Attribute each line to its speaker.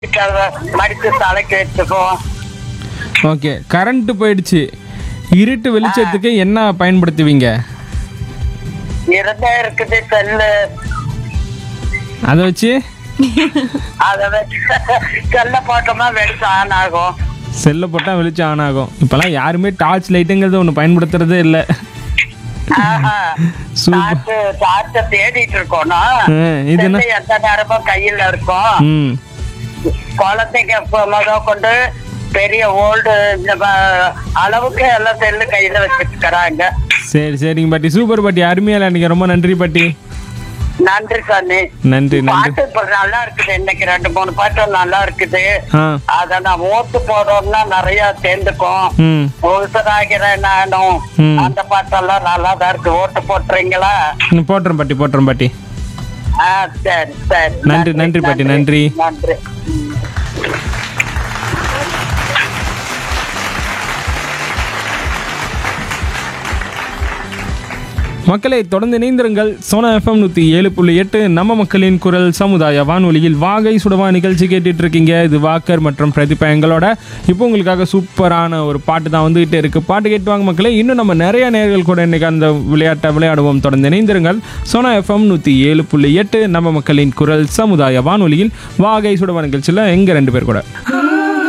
Speaker 1: மடிச்சு தலைக்கு வச்சுக்குவோம்
Speaker 2: ஓகே கரண்ட் போயிடுச்சு இருட்டு வெளிச்சத்துக்கு என்ன பயன்படுத்துவீங்க
Speaker 1: இருந்தே இருக்குது செல்லு
Speaker 2: அதை வச்சு
Speaker 1: அதை வச்சு செல்ல போட்டோமா வெளிச்சம் ஆன் ஆகும்
Speaker 2: செல்லை போட்டால் வெளிச்சம் ஆன் ஆகும் இப்போல்லாம் யாருமே டார்ச் லைட்டுங்கிறது ஒன்று பயன்படுத்துறதே இல்லை
Speaker 1: ஆஹா.
Speaker 2: சூப்பர்
Speaker 1: டார்ச்சு டார்ச்சை தேடிட்டு இருக்கோம்னா
Speaker 2: ஆ, இது என்ன
Speaker 1: செல்லு எந்த நேரமும் கையில இருக்கும்
Speaker 2: ம்
Speaker 1: குழந்தைங்க இப்ப முத கொண்டு பெரிய ஓல்டு இந்த ம- அளவுக்கு எல்லாம் செல்லு கையில வச்சுக்கிறாங்க
Speaker 2: சரி சரிங்க பாட்டி சூப்பர் பாட்டி அருமையா விளையாடுங்க ரொம்ப நன்றி பாட்டி
Speaker 1: நன்றி சாமி
Speaker 2: நன்றி நன்றி
Speaker 1: பாட்டு இப்ப நல்லா இருக்குது இன்னைக்கு ரெண்டு மூணு பாட்டு நல்லா இருக்குது
Speaker 2: ஆ
Speaker 1: அத நான் ஓட்டு போடுறோம்னா நிறைய சேர்ந்துக்கும்
Speaker 2: ம்
Speaker 1: உசுராகிற நானும்
Speaker 2: ம்.
Speaker 1: அந்த பாட்டெல்லாம் நல்லா தான் இருக்கு ஓட்டு போட்டுறீங்களா
Speaker 2: ம், போட்டுறேன் பாட்டி போட்டுறேன் பாட்டி
Speaker 1: ஆ சரி சரி
Speaker 2: நன்றி, நன்றி பாட்டி, நன்றி.
Speaker 1: நன்றி
Speaker 2: மக்களை தொடர்ந்து இணைந்திருங்கள் சோனா எஃப்எம் நூற்றி ஏழு புள்ளி எட்டு நம்ம மக்களின் குரல் சமுதாய வானொலியில் வாகை சுடவா நிகழ்ச்சி கேட்டுட்டு இருக்கீங்க இது வாக்கர் மற்றும் பிரதிபா எங்களோட இப்போ உங்களுக்காக சூப்பரான ஒரு பாட்டு தான் வந்துகிட்டே இருக்கு பாட்டு கேட்டு வாங்க மக்களே இன்னும் நம்ம நிறைய நேர்கள் கூட இன்னைக்கு அந்த விளையாட்டை விளையாடுவோம் தொடர்ந்து இணைந்திருங்கள் சோனா எஃப்எம் நூற்றி ஏழு புள்ளி எட்டு நம்ம மக்களின் குரல் சமுதாய வானொலியில் வாகை சுடவா நிகழ்ச்சியில் எங்க ரெண்டு பேர் கூட